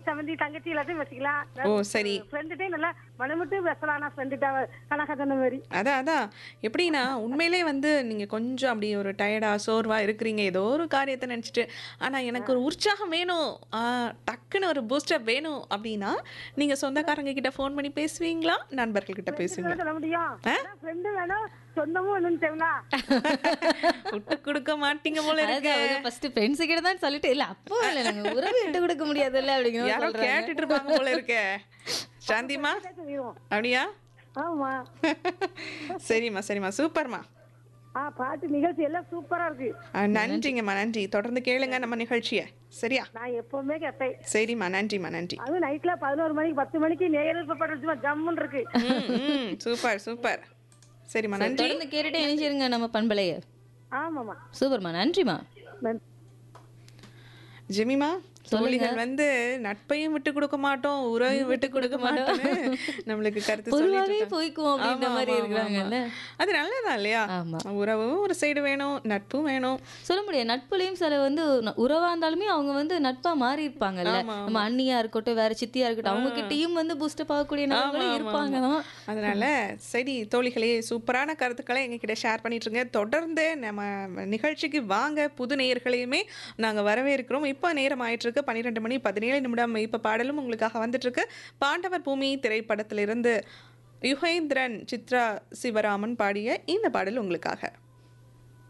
சம்மந்தி தங்கச்சி எல்லாத்தையும் வச்சுக்கலாம் ஓ, சரி. ஃப்ரெண்டுட்டே நல்லா மனமிட்டு பேசலாம் நான் ஃப்ரெண்டுட்டா கணக்கா சொன்ன மாதிரி அதான் அதான் எப்படின்னா உண்மையிலே வந்து நீங்கள் கொஞ்சம் அப்படி ஒரு டயர்டாக சோர்வாக இருக்கிறீங்க ஏதோ ஒரு காரியத்தை நினச்சிட்டு ஆனால் எனக்கு ஒரு உற்சாகம் வேணும் ஆ, டக்குன்னு ஒரு பூஸ்டப் வேணும் அப்படின்னா நீங்கள் சொந்தக்காரங்க கிட்ட ஃபோன் பண்ணி பேசுவீங்களா நண்பர்கள் கிட்ட பேசுவீங்களா சொல்ல முடியும் ஃப்ரெண்டு வேணும் சொந்தமும் வேணும்னு தேவலா விட்டு கொடுக்க மாட்டீங்க போல இருக்கு அதாவது ஃபர்ஸ்ட் ஃப்ரெண்ட்ஸ் கிட்ட தான் சொல்லிட்டு இல்ல அப்போ இல்ல நாங்க உறவு விட்டு கொடுக்க முடியாதுல்ல அப்படிங்கிற யாரோ கேட்டுட்டு இருப்பாங்க போல இருக்கே சாந்திமா சொல்லிடுவோம் அப்படியா ஆமா சரிம்மா சரிம்மா சூப்பர்மா ஆ பாட்டு நிகழ்ச்சி எல்லாம் சூப்பரா இருக்கு ஆ, நன்றிங்கம்மா நன்றி தொடர்ந்து கேளுங்க நம்ம நிகழ்ச்சியை சரியா நான் எப்பவுமே கேட்பேன் சரிம்மா நன்றிம்மா நன்றி அதுவும் நைட்ல பதினோரு மணிக்கு பத்து மணிக்கு நேரில் பாட்டு சும்மா ஜம்முன்னு இருக்கு ம், ம், சூப்பர் சூப்பர் சரிம்மா நன்றி தொடர்ந்து கேட்டுட்டே இணைச்சிருங்க நம்ம பண்பலைய ஆமாமா சூப்பர்மா நன்றிமா நன்றி ஜெமிமா தோழிகள் வந்து நட்பையும் விட்டு கொடுக்க மாட்டோம் உறவையும் விட்டு கொடுக்க மாட்டோம்னு நம்மளுக்கு கருத்து சொல்லிட்டு பொதுவாவே இருக்காங்க. போய்க்குவோம் அப்படின்ற ஆமா, மாதிரி ஆமா, இருக்கிறாங்கல்ல ஆமா. அது நல்லதா இல்லையா ஆமா. உறவும் ஒரு சைடு வேணும் நட்பும் வேணும் சொல்ல முடியாது நட்புலையும் சில வந்து ந- உறவா இருந்தாலுமே அவங்க வந்து நட்பா மாறி இருப்பாங்கல்ல ஆமா, நம்ம அண்ணியா இருக்கட்டும் வேற சித்தியா இருக்கட்டும் அவங்க கிட்டயும் வந்து பூஸ்டப் ஆகக்கூடிய நபர்களும் இருப்பாங்க தான் அதனால சரி தோழிகளே சூப்பரான கருத்துக்களை எங்ககிட்ட ஷேர் பண்ணிட்டு இருங்க தொடர்ந்து நம்ம நிகழ்ச்சிக்கு வாங்க புது நேயர்களையுமே நாங்க வரவேற்கிறோம் இப்போ நேரம் ஆயிட்டு இருக்கு பன்னிரெண்டு மணி பதினேழு நிமிடம் இப்போ பாடலும் உங்களுக்காக வந்துட்டு இருக்கு பாண்டவர் பூமி திரைப்படத்திலிருந்து யுகேந்திரன் சித்ரா சிவராமன் பாடிய இந்த பாடல் உங்களுக்காக